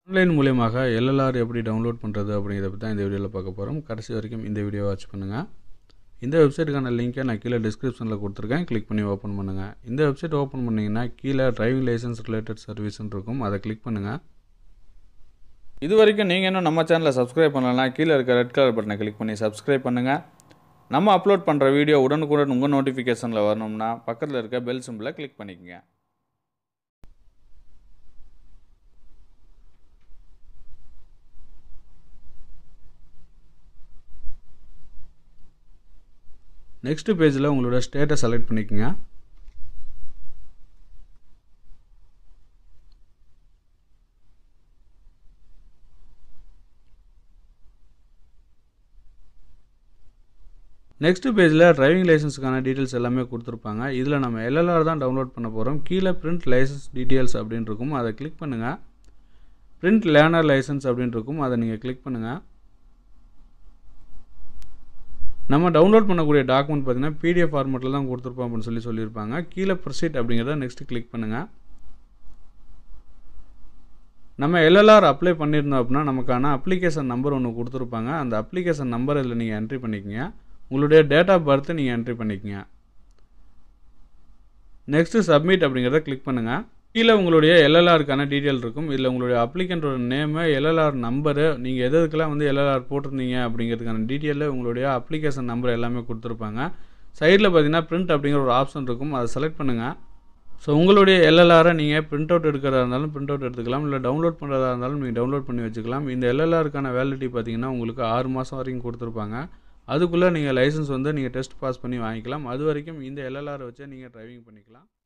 online மூலியமாக LLR எப்படி download பண்ணுறது அப்படிங்கிறத பற்றி தான் இந்த வீடியோவில் பார்க்க போகிறோம் கடைசி வரைக்கும் இந்த வீடியோ வாட்ச் பண்ணுங்கள் இந்த வெப்சைட்டுக்கான லிங்க்கை நான் கீழே டிஸ்கிரிப்ஷனில் கொடுத்துருக்கேன் கிளிக் பண்ணி ஓப்பன் பண்ணுங்கள் இந்த வெப்சைட் ஓப்பன் பண்ணிங்கன்னா கீழே டிரைவிங் லைசன்ஸ் ரிலேட்டட் சர்வீஸ்னு இருக்கும் அதை கிளிக் பண்ணுங்கள் இது வரைக்கும் நீங்கள் இன்னும் நம்ம சேனலை சப்ஸ்கிரைப் பண்ணலனா கீழே இருக்க ரெட் கலர் பட்டனை கிளிக் பண்ணி சப்ஸ்கிரைப் பண்ணுங்கள் நம்ம அப்லோட் பண்ணுற வீடியோ உடனுக்குடன் உங்கள் நோட்டிஃபிகேஷனில் வரணும்னா பக்கத்தில் இருக்க பெல் சிம்பிளை கிளிக் பண்ணிக்கங்க நெக்ஸ்ட் பேஜில் உங்களோட ஸ்டேட்டை செலக்ட் பண்ணிக்கோங்க நெக்ஸ்ட் பேஜில் டிரைவிங் லைசன்ஸுக்கான டீட்டெயில்ஸ் எல்லாமே கொடுத்துருப்பாங்க இதில் நம்ம எல்எல்ஆர் தான் டவுன்லோட் பண்ண போகிறோம் கீழே பிரிண்ட் லைசன்ஸ் டீட்டெயில்ஸ் அப்படின்னு இருக்கும் அதை கிளிக் பண்ணுங்கள் பிரிண்ட் லேர்னர் லைசன்ஸ் அப்படின்னு இருக்கும் அதை நீங்கள் கிளிக் பண்ணுங்கள் நம்ம டவுன்லோட் பண்ணக்கூடிய டாக்குமெண்ட் பார்த்தீங்கன்னா பிடிஎஃப் ஃபார்மெட்டில் தான் கொடுத்துருப்போம் அப்படின்னு சொல்லி சொல்லியிருப்பாங்க கீழே ப்ரொசீட் அப்படிங்கிறத நெக்ஸ்ட் கிளிக் பண்ணுங்கள் நம்ம எல்எல்ஆர் அப்ளை பண்ணியிருந்தோம் அப்படின்னா நமக்கான அப்ளிகேஷன் நம்பர் ஒன்று கொடுத்துருப்பாங்க அந்த அப்ளிகேஷன் நம்பர் இதில் நீங்கள் என்ட்ரி பண்ணிக்கங்க உங்களுடைய டேட் ஆஃப் பர்த்தை நீங்கள் என்ட்ரி பண்ணிக்கங்க நெக்ஸ்ட்டு சப்மிட் அப்படிங்கிறத கிளிக் பண்ணுங்கள் கீழே உங்களுடைய எல்எல்ஆருக்கான டீட்டெயில் இருக்கும் இதில் உங்களுடைய அப்ளிகண்ட்டோட நேமு எல்எல்ஆர் நம்பரு நீங்கள் எது எதுக்கெல்லாம் வந்து எல்எல்ஆர் போட்டிருந்தீங்க அப்படிங்கிறதுக்கான டீட்டெயிலில் உங்களுடைய அப்ளிகேஷன் நம்பர் எல்லாமே கொடுத்துருப்பாங்க சைடில் பார்த்தீங்கன்னா பிரிண்ட் அப்படிங்கிற ஒரு ஆப்ஷன் இருக்கும் அதை செலக்ட் பண்ணுங்கள் ஸோ உங்களுடைய எல்எல்ஆரை நீங்கள் பிரிண்ட் அவுட் எடுக்கிறதா இருந்தாலும் பிரிண்ட் அவுட் எடுத்துக்கலாம் இல்லை டவுன்லோட் பண்ணுறதா இருந்தாலும் நீங்கள் டவுன்லோட் பண்ணி வச்சுக்கலாம் இந்த எல்எல்ஆருக்கான வேலிடிட்டி பார்த்தீங்கன்னா உங்களுக்கு ஆறு மாதம் வரைக்கும் கொடுத்துருப்பாங்க அதுக்குள்ளே நீங்கள் லைசன்ஸ் வந்து நீங்கள் டெஸ்ட் பாஸ் பண்ணி வாங்கிக்கலாம் அது வரைக்கும் இந்த எல்எல்ஆரை வச்சு நீங்கள் டிரைவிங் பண்ணிக்கலாம்